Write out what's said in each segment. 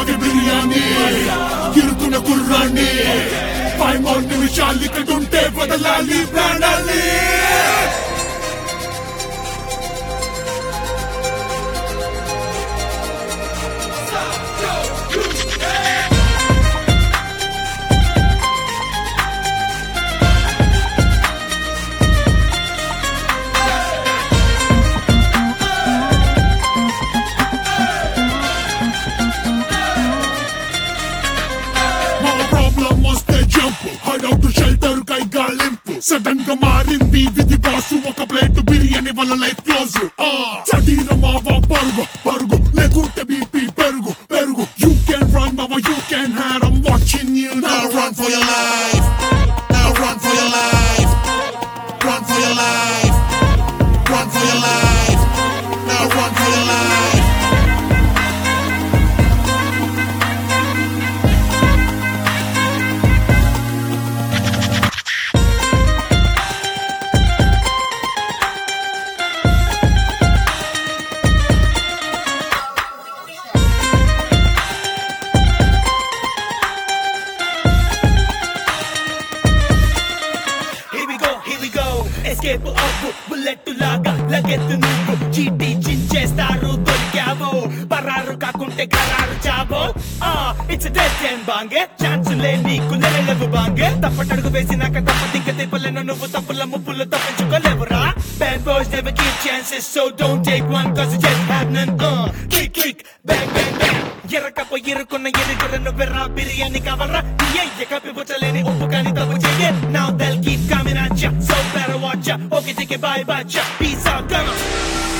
Chicken biryani ఇరుకున్న కుర్రాన్ని five మౌన్ నిమిషాలు ఇక్కడ ఉంటే వదలాలి ప్రాణాలి మా ప్రాబ్లం వస్తే జంప్ హడౌట్ షెల్టర్ కై గాలింపు సడన్ గా మారింది విధి బాసు ఒక ప్లేట్ బిర్యానీ వల్ల లైఫ్ క్లోజ్ శరీరం మావా పరుగు పరుగు లేకుంటే బీపీ పెరుగు పెరుగు యూ కెన్ రన్ మావా you can had I'm watching you now run for your life now run for your life run for your life run for your life now run for your life Here we go, here we go. Escape up, bullet లాగా లగెత్తు నువ్వు చీటీ చించేస్తారు దొరికావో పరారు కాకుంటే గరారు చావో ఆ it's dead and బాంగే chance లే నీకు నెలలేవు బాంగే తప్పటడుగు వేసినాక తప్ప దింక తిప్పలను నువ్వు తప్పుల ముప్పులు తప్పించుకోలేవురా Bad boys never give chances, so don't take one cause it's just happening. Uh, kick, kick, bang, bang, bang. ఎరకపో ఇరుకున్న ఎరుగురను వెర్రా biryani కావాలరా ఏ కప్పి పుచ్చలేని ఉప్పు కానీ తప్పు చెయ్యే Now they'll keep coming at ya, so better watch ya. Okay, take it, bye, bye, ya. Peace out, come on.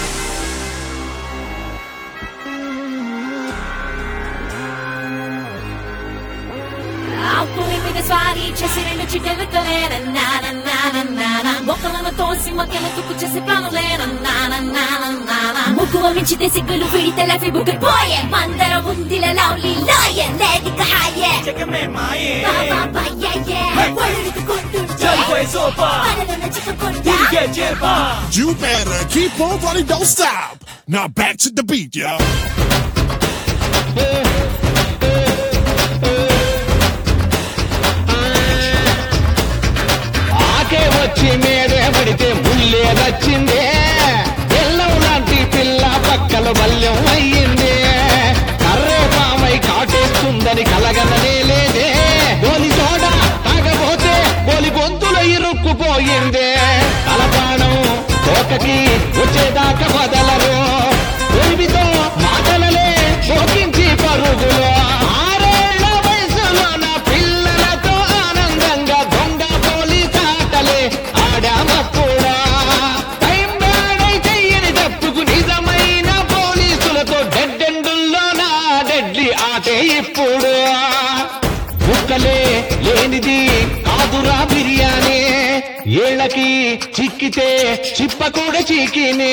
ఆకుని మీద స్వారీ చేసి రెండు చిట్టెలుకలేనన్నానన్నానన్నాన మొక్కలను తోసి మధ్యన తుక్కు చేసి ప్రాణులేనన్నానన్నానన్నాన ముగ్గువ మించితే సిగ్గులు విడితే లఫి బుగ్గు పోయే మందర ఉందిల లవ్లీ లాయర్ లేదిక హాయే Check me, my Baba బాయ్యే ఒళ్ళుకు కొట్టుంటే Jump way so far. పడలను చిక్కుకుంటా Yeah, Jebba. You better keep on running, don't stop. Now back to the beat, yo. ఆకే వచ్చి మీదే పడితే ముల్లే వచ్చిందే ఎల్లం లాంటి పిల్ల పక్కల బల్యం అయ్యిందే కర్రే పామై కాటేస్తుందని కలగననే లేదే గోలి తోడ తాగబోతే గోలి గొంతుల ఇరుక్కుపోయిందే తలపాణం తోకకి వచ్చేదాకా వదలరు తెలివితో మాటలలే శోకించి పరుగులో ఆరేళ్ల వయసులో నా పిల్లలతో ఆనందంగా దొంగ పోలీస్ ఆటలే ఆడామప్పుడా టైం బ్యాడై చెయ్యని తప్పుకు నిజమైన పోలీసులతో డెడ్డెండుల్లో నా డెడ్లీ ఆటే ఇప్పుడు ముక్కలే లేనిది కాదురా బిర్యానీ ఏళ్ళకి చిక్కితే చిప్ప కూడా చీకినే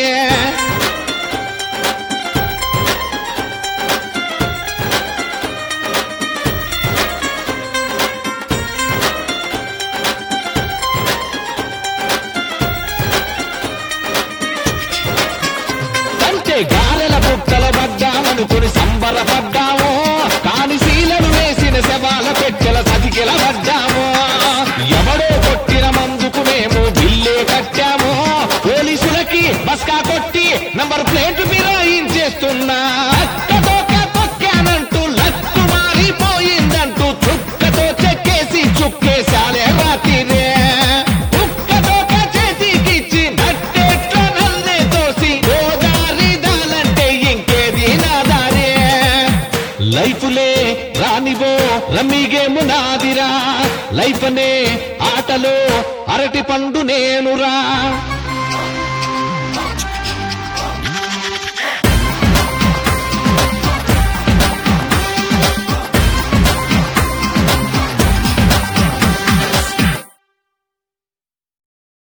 అంటే గారెల బుట్టల పడ్డామనుకుని సంబరపడ్డాము కాని శీలను వేసిన శవాల పెట్టెల సతికిల పడ్డాము ఎవడో కొట్టిన మందుకు మేము బిల్లే కట్టాము పోలీసులకి బస్కా కొట్టి నంబర్ ప్లేట్ ఫిరాయించేస్తున్నా అక్కతోక తొక్కానంటూ లక్కు మారిపోయిందంటూ చుక్కతో చెక్కేసి చుక్కేశాలే రాత్రినే కుక్కతోక చేతికిచ్చి నట్టేట్లో నన్నే తోసి గోదారి దాలంటే ఇంకేది నా దారే లైఫ్లే రానివో రమ్మిగేము నాదిరా లైఫ్ అనే ఆటలో అరటి పండు నేనురా